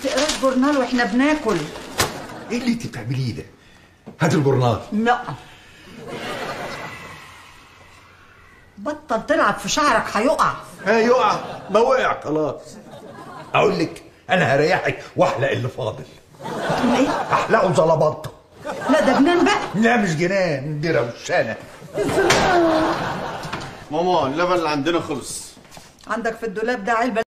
تقراش جورنال واحنا بناكل ايه اللي انت بتعمليه ده هات الجورنال لا بطل تلعب في شعرك هيقع ها يقع ما وقع خلاص اقول لك انا هريحك واحلق اللي فاضل تقول ايه احلقه زلبطه لا ده جنان بقى لا مش جنان دي روشانه ماما اللبن اللي عندنا خلص عندك في الدولاب ده علبه